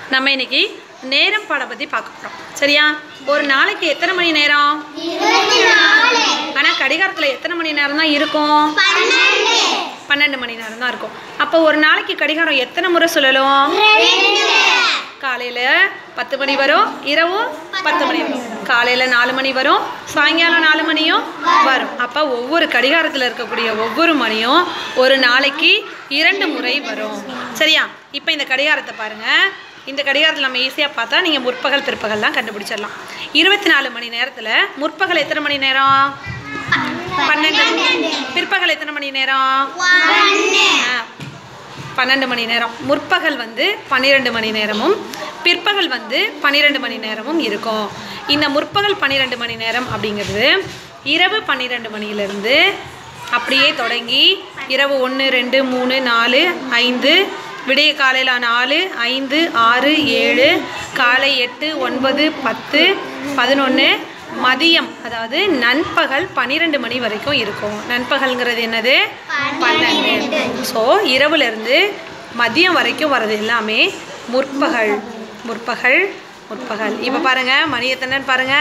நம்ம இன்னைக்கு நேரம் பாடம் பற்றி பார்க்க போகிறோம் சரியா ஒரு நாளைக்கு எத்தனை மணி நேரம் ஆனால் கடிகாரத்தில் எத்தனை மணி நேரம் தான் இருக்கும் பன்னெண்டு மணி நேரம் தான் இருக்கும் அப்போ ஒரு நாளைக்கு கடிகாரம் எத்தனை முறை சொல்லலும் காலையில் பத்து மணி வரும் இரவும் பத்து மணி வரும் காலையில் நாலு மணி வரும் சாயங்காலம் நாலு மணியும் வரும் அப்போ ஒவ்வொரு கடிகாரத்தில் இருக்கக்கூடிய ஒவ்வொரு மணியும் ஒரு நாளைக்கு இரண்டு முறை வரும் சரியா இப்போ இந்த கடிகாரத்தை பாருங்கள் இந்த கடிகாரத்தில் நம்ம ஈஸியாக பார்த்தா நீங்கள் முற்பகல் பிற்பகல்லாம் கண்டுபிடிச்சிடலாம் இருபத்தி நாலு மணி நேரத்தில் முற்பகல் எத்தனை மணி நேரம் பன்னெண்டு பிற்பகல் எத்தனை மணி நேரம் ஆ, பன்னெண்டு மணி நேரம் முற்பகல் வந்து பன்னிரெண்டு மணி நேரமும் பிற்பகல் வந்து பன்னிரெண்டு மணி நேரமும் இருக்கும் இந்த முற்பகல் பன்னிரெண்டு மணி நேரம் அப்படிங்கிறது இரவு பன்னிரெண்டு மணியிலிருந்து அப்படியே தொடங்கி இரவு ஒன்று ரெண்டு மூணு நாலு ஐந்து விடிய காலையில் நாலு ஐந்து ஆறு ஏழு காலை எட்டு ஒன்பது பத்து பதினொன்று மதியம் அதாவது நண்பகல் பன்னிரெண்டு மணி வரைக்கும் இருக்கும் நண்பகல்ங்கிறது என்னது பன்னெண்டு ஸோ இரவுலேருந்து மதியம் வரைக்கும் வர்றது எல்லாமே முற்பகல் முற்பகல் முற்பகல் இப்போ பாருங்க மணி எத்தனைன்னு பாருங்க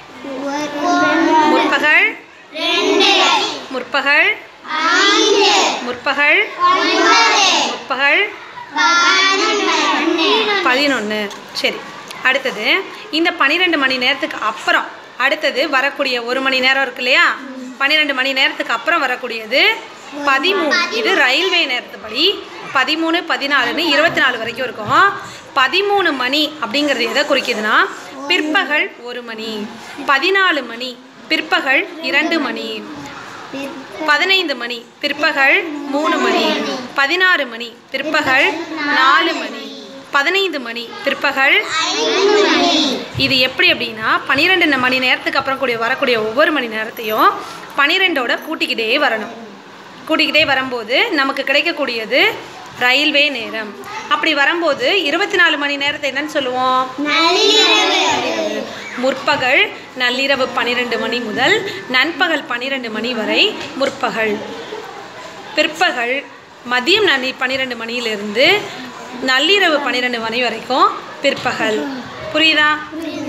முற்பகல் முற்பகல் முற்பகல் முற்பகல் பதினொன்று சரி அடுத்தது இந்த பன்னிரெண்டு மணி நேரத்துக்கு அப்புறம் அடுத்தது வரக்கூடிய ஒரு மணி நேரம் இருக்கு இல்லையா பன்னிரெண்டு மணி நேரத்துக்கு அப்புறம் வரக்கூடியது பதிமூணு இது ரயில்வே நேரத்துப்படி பதிமூணு பதினாலுன்னு இருபத்தி நாலு வரைக்கும் இருக்கும் பதிமூணு மணி அப்படிங்கிறது எதை குறிக்குதுன்னா பிற்பகல் ஒரு மணி பதினாலு மணி பிற்பகல் இரண்டு மணி பதினைந்து மணி பிற்பகல் மூணு மணி பதினாறு மணி பிற்பகல் நாலு மணி பதினைந்து மணி பிற்பகல் இது எப்படி அப்படின்னா பன்னிரெண்டு மணி நேரத்துக்கு அப்புறம் கூடிய வரக்கூடிய ஒவ்வொரு மணி நேரத்தையும் பன்னிரெண்டோட கூட்டிக்கிட்டே வரணும் கூட்டிக்கிட்டே வரும்போது நமக்கு கிடைக்கக்கூடியது ரயில்வே நேரம் அப்படி வரும்போது இருபத்தி நாலு மணி நேரத்தை என்னன்னு சொல்லுவோம் முற்பகல் நள்ளிரவு பன்னிரெண்டு மணி முதல் நண்பகல் பன்னிரெண்டு மணி வரை முற்பகல் பிற்பகல் மதியம் நன்னி பன்னிரெண்டு மணியிலிருந்து நள்ளிரவு பன்னிரெண்டு மணி வரைக்கும் பிற்பகல் புரியுதா